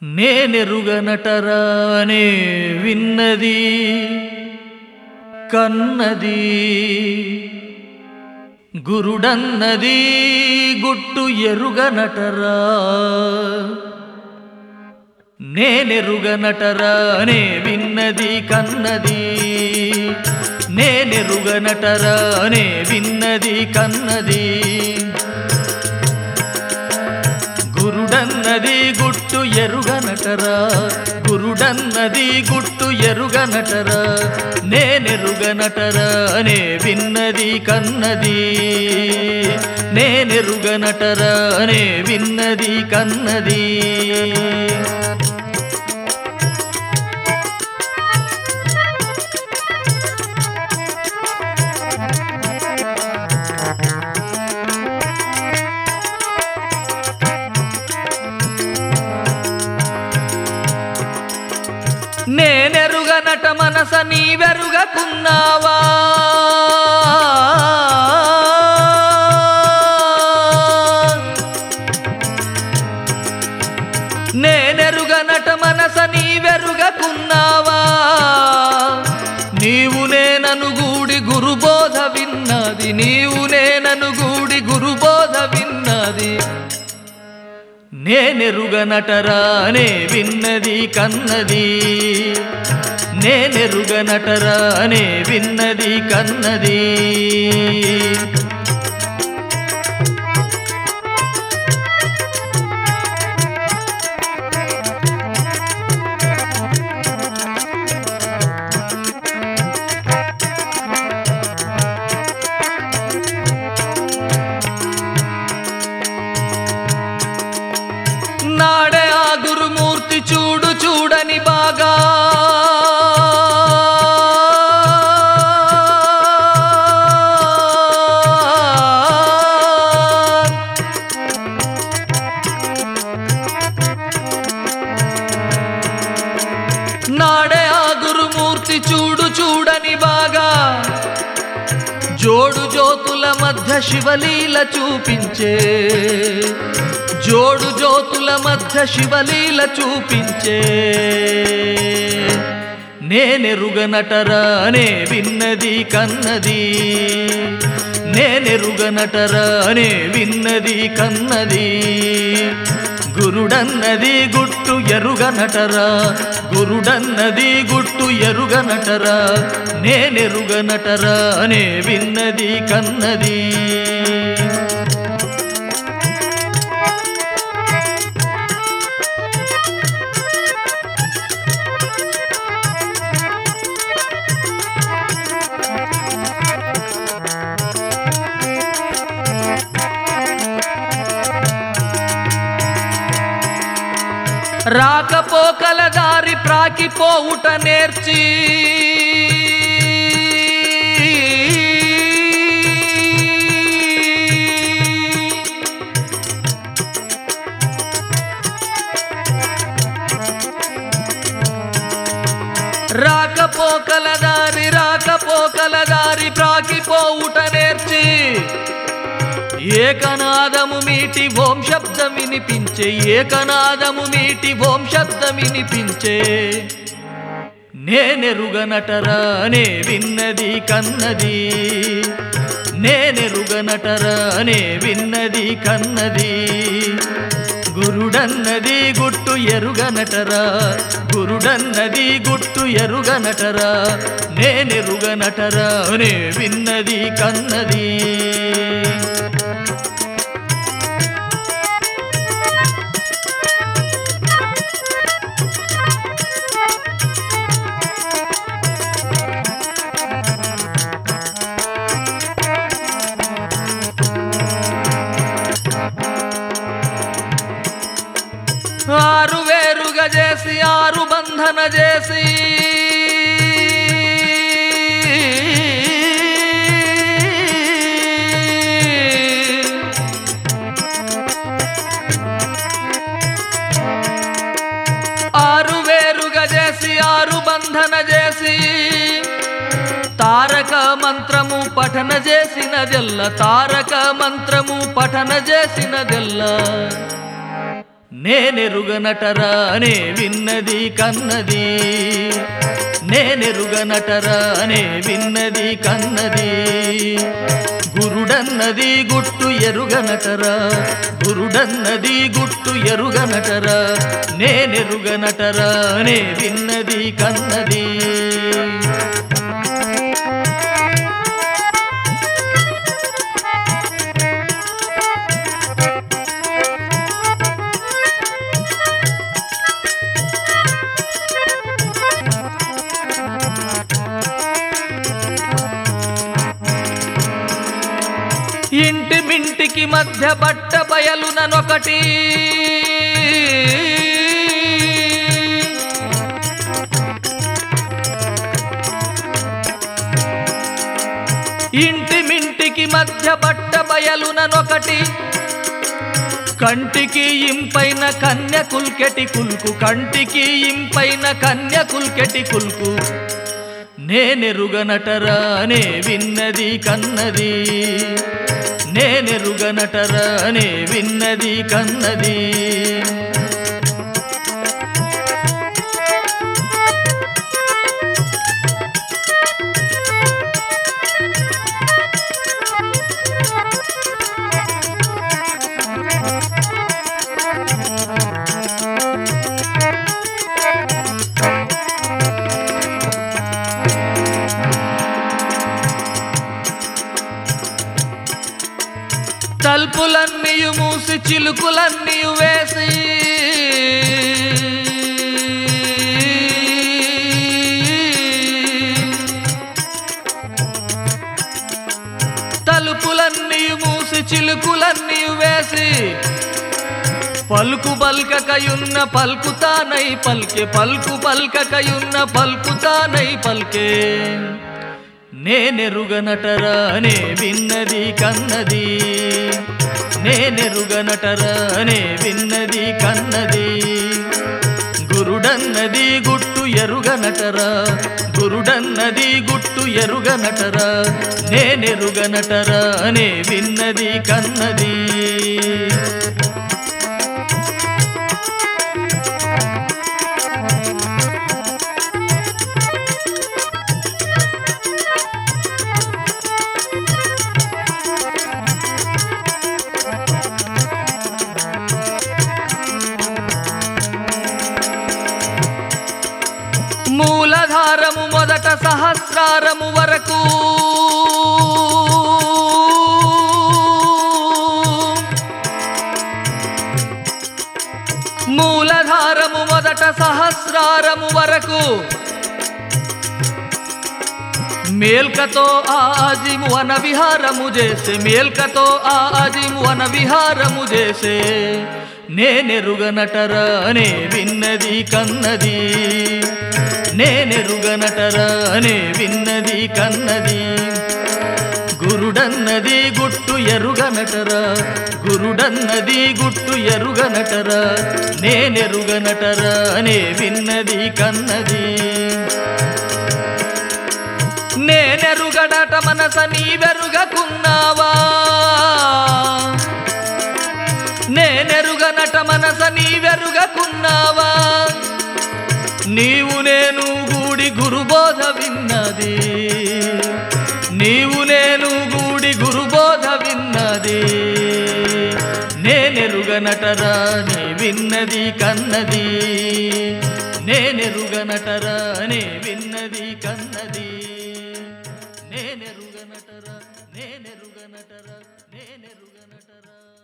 నేనెరుగనటరానే విన్నది కన్నది గురుడన్నది గుట్టు ఎరుగనటరా నేనెరుగనటరానే విన్నది కన్నది నేనెరుగనటరానే విన్నది కన్నది గురుడన్నది గుట్టు ఎరుగనటరా గురుడన్నది గుట్టు ఎరుగనటరా నేనెరుగనటరా అనే విన్నది కన్నది నేనెరుగనటరా అనే విన్నది కన్నది నేనెరుగనట మనస నీవెరుగకున్నావా నేనెరుగనట మనస నీవెరుగకున్నావా నీవు నేనను గూడి గురుబోధ విన్నది నీవు నేనను గూడి గురుబోధ విన్నది నేనెరుగనటరా అనే విన్నది కన్నది నేనెరుగనటరా అనే విన్నది కన్నది నాడే ఆ గురుమూర్తి చూడు చూడని బాగా నాడే ఆ గురుమూర్తి చూడు చూడని బాగా జోడు జ్యోతుల మధ్య శివలీల చూపించే జోడు జ్యోతుల మధ్య శివలీల చూపించే నేనెరుగనటరా అనే విన్నది కన్నది నేనెరుగనటరా అనే విన్నది కన్నది గురుడన్నది గుట్టు ఎరుగనటరా గురుడన్నది గుట్టు ఎరుగనటరా నేనెరుగనటరా అనే విన్నది కన్నది రాకపోకల దారి ప్రాకిపోవుట నేర్చి రాకపోకల దారి రాకపోకల దారి ప్రాకిపోవుట నేర్చి ఏకనాదము మీటి ఓం శబ్దం వినిపించే ఏకనాదము మీటి ఓం శబ్దం వినిపించే నేనెరుగనటరా అనే విన్నది కన్నది నేనెరుగనటరా అనే విన్నది కన్నది గురుడన్నది గుట్టు ఎరుగనటరా గురుడన్నది గుట్టు ఎరుగనటరా నేనెరుగనటరా అనే విన్నది కన్నది ఆరు వేరుగా చేసి ఆరు బంధన చేసి ఆరు వేరుగా చేసి ఆరు బంధన చేసి తారక మంత్రము పఠన చేసినదెల్ల తారక మంత్రము పఠన చేసినదెల్ల నేనెరుగనటరా అనే విన్నది కన్నది నేనెరుగనటరా అనే విన్నది కన్నది గురుడన్నది గుట్టు ఎరుగనటరా గురుడన్నది గుట్టు ఎరుగనటరా నేనెరుగనటరా అనే విన్నది కన్నది ఇంటి మింటికి మధ్య బట్ట బయలుననొకటి ఇంటి మింటికి మధ్య బట్ట బయలుననొకటి కంటికి ఇంపైన కన్య కుల్కెటి కుల్కు కంటికి ఇంపైన కన్య కుల్కెటి కుల్కు నేనెరుగనటరా అనే విన్నది కన్నది నేనెరుగనటరా అనే విన్నది కన్నది తలుపులన్నీయు మూసి చిలుకులన్నీయు వేసి తలుపులన్నీయు మూసి చిలుకులన్నీయు వేసి పలుకు పల్కకయున్న పల్కుతానై పల్కే పలుకు పల్కకయున్న పల్కుతానై పల్కే నేనెరుగనటరా అనే విన్నది కన్నది నేనెరుగనటరా అనే విన్నది కన్నది గురుడన్నది గుట్టు ఎరుగనటరా గురుడన్నది గుట్టు ఎరుగనటరా నేనెరుగనటరా అనే విన్నది కన్నది మూలధారము మొదట సహస్రారము వరకు మూలధారము మొదట సహస్రారము వరకు మేల్కతో ఆజిము వన విహారము చేసే మేల్కతో ఆజిము వన విహారము చేసే నేనెరుగనటరా అనే విన్నది కన్నది నేనెరుగనటరా అనే విన్నది కన్నది గురుడన్నది గుట్టు ఎరుగనటరా గురుడన్నది గుట్టు ఎరుగనటరా నేనెరుగనటరా అనే విన్నది కన్నది నేనెరుగడట మనస నీవెరుగకున్నావా నేనెరుగనట మనస నీవెరుగకున్నావా నీవు నేను గూడి గురుబోధ విన్నది నీవు నేను గూడి గురుబోధ విన్నది నేనెరుగనటరా నీ విన్నది కన్నది నేనెరుగనటరా నే విన్నది కన్నది నేనెరుగనటరా నేనెరుగనటరా నేనెరుగనటరా